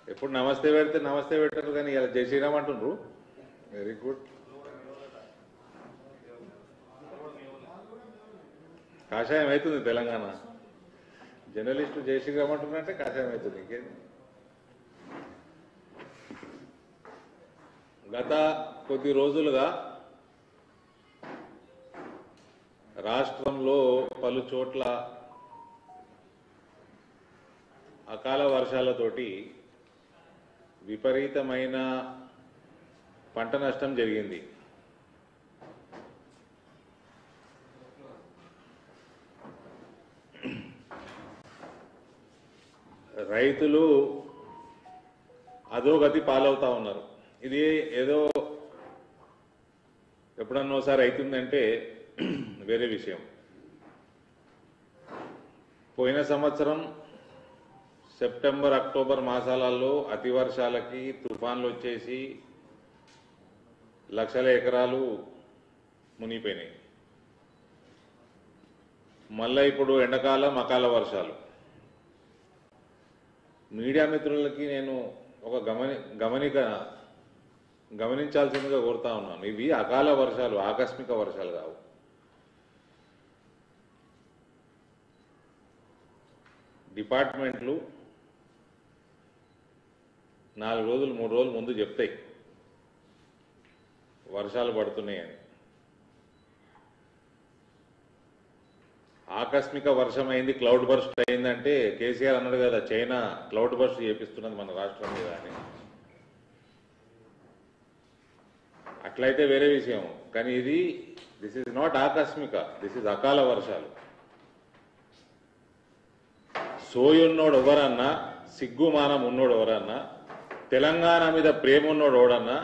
ఎప్పుడు నమస్తే పెడితే నమస్తే పెట్టరు కానీ ఇలా జై శ్రీరామ్ అంటుండ్రు వెరీ గుడ్ కాషాయం అవుతుంది తెలంగాణ జర్నలిస్టు జై శ్రీరామ్ అంటున్నారంటే కాషాయం అవుతుంది ఇంకేంది గత కొద్ది రోజులుగా రాష్ట్రంలో పలు చోట్ల అకాల వర్షాలతోటి విపరీతమైన పంట నష్టం జరిగింది రైతులు అధోగతి పాలవుతా ఉన్నారు ఇది ఏదో ఎప్పుడన్నా ఒకసారి అవుతుందంటే వేరే విషయం పోయిన సంవత్సరం సెప్టెంబర్ అక్టోబర్ మాసాలలో అతి వర్షాలకి తుఫాన్లు వచ్చేసి లక్షల ఎకరాలు మునిగిపోయినాయి మళ్ళా ఇప్పుడు ఎండాకాలం అకాల వర్షాలు మీడియా మిత్రులకి నేను ఒక గమని గమనిక గమనించాల్సిందిగా కోరుతా ఉన్నాను ఇవి అకాల వర్షాలు ఆకస్మిక వర్షాలు కావు డిపార్ట్మెంట్లు నాలుగు రోజులు మూడు రోజులు ముందు చెప్తాయి వర్షాలు పడుతున్నాయని ఆకస్మిక వర్షం అయింది క్లౌడ్ బర్స్ట్ అయిందంటే కేసీఆర్ అన్నాడు కదా చైనా క్లౌడ్ బర్స్ట్ చేపిస్తున్నది మన రాష్ట్రం మీద అని అట్లయితే వేరే విషయం కానీ ఇది దిస్ ఇస్ నాట్ ఆకస్మిక దిస్ ఇస్ అకాల వర్షాలు సోయున్నోడు ఎవరన్నా సిగ్గుమానం ఉన్నోడు ఎవరన్నా తెలంగాణ మీద ప్రేమ ఉన్నోడు ఎవడన్నా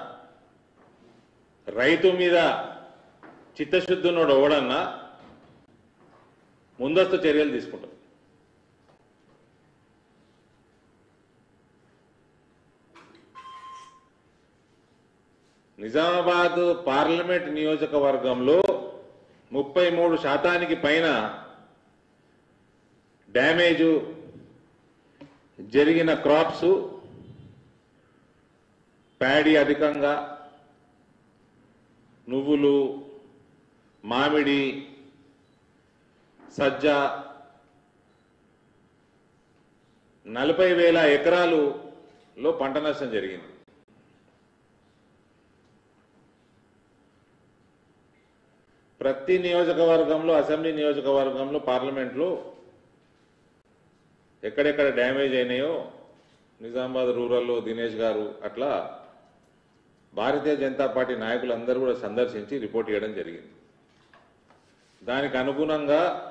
రైతు మీద చిత్తశుద్ధి ఉన్నోడు ఎవడన్నా ముందస్తు చర్యలు తీసుకుంటారు నిజామాబాద్ పార్లమెంట్ నియోజకవర్గంలో ముప్పై మూడు శాతానికి పైన డ్యామేజు జరిగిన క్రాప్స్ ప్యాడీ అధికంగా నువ్వులు మామిడి సజ్జ నలభై వేల ఎకరాలులో పంట నష్టం జరిగింది ప్రతి నియోజకవర్గంలో అసెంబ్లీ నియోజకవర్గంలో పార్లమెంట్లో ఎక్కడెక్కడ డ్యామేజ్ అయినాయో నిజామాబాద్ రూరల్లో దినేష్ గారు అట్లా భారతీయ జనతా పార్టీ నాయకులందరూ కూడా సందర్శించి రిపోర్ట్ ఇవ్వడం జరిగింది దానికి అనుగుణంగా